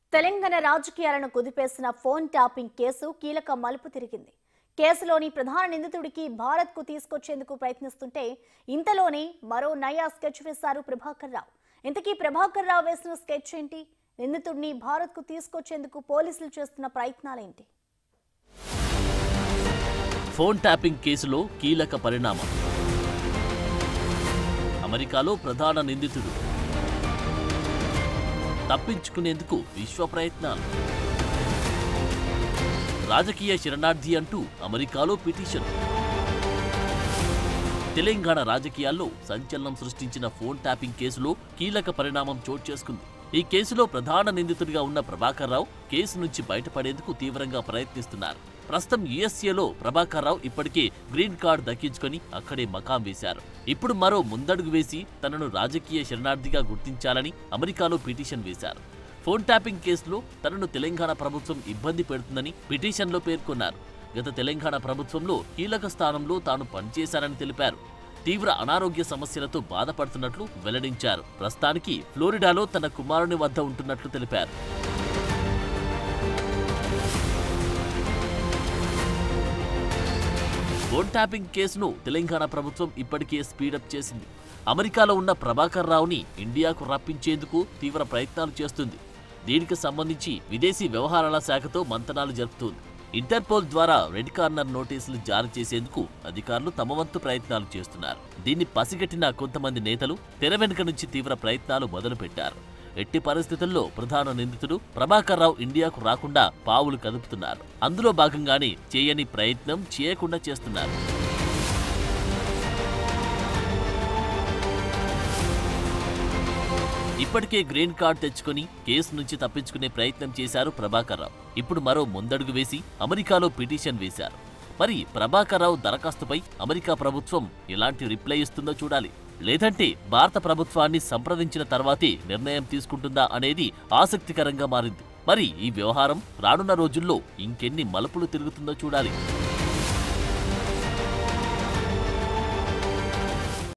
తెలంగాణ రాజకీయాలను కుదిపేసిన phone tapping case కీలక మలుపు తిరిగింది కేసులోని ప్రధాన నిందితుడికి భారత్కు తీసుకొచ్చేందుకు ప్రయత్నిస్తుంటే ఇంతలోనే మరో నయా స్కెచ్ వేశారు ప్రభాకర్ రావు ఇంతకీ ప్రభాకర్ రావు వేసిన స్కెచ్ ఏంటి నిందితుడిని భారత్కు తీసుకొచ్చేందుకు పోలీసులు చేస్తున్న ప్రయత్నాలేంటి ఫోన్ ట్యాపింగ్ కేసులో కీలక పరిణామం అమెరికాలో ప్రధాన నిందితుడు తప్పించుకునేందుకు విశ్వ ప్రయత్నాలు రాజకీయ శరణార్థి అంటూ అమెరికాలో పిటిషన్ తెలంగాణ రాజకీయాల్లో సంచలనం సృష్టించిన ఫోన్ ట్యాపింగ్ కేసులో కీలక పరిణామం చోటు చేసుకుంది ఈ కేసులో ప్రధాన నిందితుడిగా ఉన్న ప్రభాకర్ రావు కేసు నుంచి బయటపడేందుకు తీవ్రంగా ప్రయత్నిస్తున్నారు ప్రస్తుతం యుఎస్ఏలో ప్రభాకర్ రావు ఇప్పటికే గ్రీన్ కార్డ్ దక్కించుకొని అక్కడే మకాం వేశారు ఇప్పుడు మరో ముందడుగు వేసి తనను రాజకీయ శరణార్థిగా గుర్తించాలని అమెరికాలో పిటిషన్ వేశారు ఫోన్ ట్యాపింగ్ కేసులో తనను తెలంగాణ ప్రభుత్వం ఇబ్బంది పెడుతుందని పిటిషన్లో పేర్కొన్నారు గత తెలంగాణ ప్రభుత్వంలో కీలక స్థానంలో తాను పనిచేశానని తెలిపారు తీవ్ర అనారోగ్య సమస్యలతో బాధపడుతున్నట్లు వెల్లడించారు ప్రస్తుతానికి ఫ్లోరిడాలో తన కుమారుని వద్ద ఉంటున్నట్లు తెలిపారు ఫోన్ ట్యాపింగ్ కేసును తెలంగాణ ప్రభుత్వం ఇప్పటికే స్పీడప్ చేసింది అమెరికాలో ఉన్న ప్రభాకర్ రావుని ఇండియాకు రప్పించేందుకు తీవ్ర ప్రయత్నాలు చేస్తుంది దీనికి సంబంధించి విదేశీ వ్యవహారాల శాఖతో మంతనాలు జరుపుతోంది ఇంటర్పోల్ ద్వారా రెడ్ కార్నర్ నోటీసులు జారీ చేసేందుకు అధికారులు తమ వంతు ప్రయత్నాలు చేస్తున్నారు దీన్ని పసిగట్టిన కొంతమంది నేతలు తెర వెనుక నుంచి తీవ్ర ప్రయత్నాలు మొదలుపెట్టారు ఎట్టి పరిస్థితుల్లో ప్రధాన నిందితుడు ప్రభాకర్ రావు ఇండియాకు రాకుండా పావులు కదుపుతున్నారు అందులో భాగంగానే చేయని ప్రయత్నం చేయకుండా చేస్తున్నారు ఇప్పటికే గ్రీన్ కార్డ్ తెచ్చుకొని కేసు నుంచి తప్పించుకునే ప్రయత్నం చేశారు ప్రభాకర్ రావు ఇప్పుడు మరో ముందడుగు వేసి అమెరికాలో పిటిషన్ వేశారు మరి ప్రభాకర్ రావు దరఖాస్తుపై అమెరికా ప్రభుత్వం ఎలాంటి రిప్లై ఇస్తుందో చూడాలి లేదంటే భారత ప్రభుత్వాన్ని సంప్రదించిన తర్వాతే నిర్ణయం తీసుకుంటుందా అనేది ఆసక్తికరంగా మారింది మరి ఈ వ్యవహారం రానున్న రోజుల్లో ఇంకెన్ని మలుపులు తిరుగుతుందో చూడాలి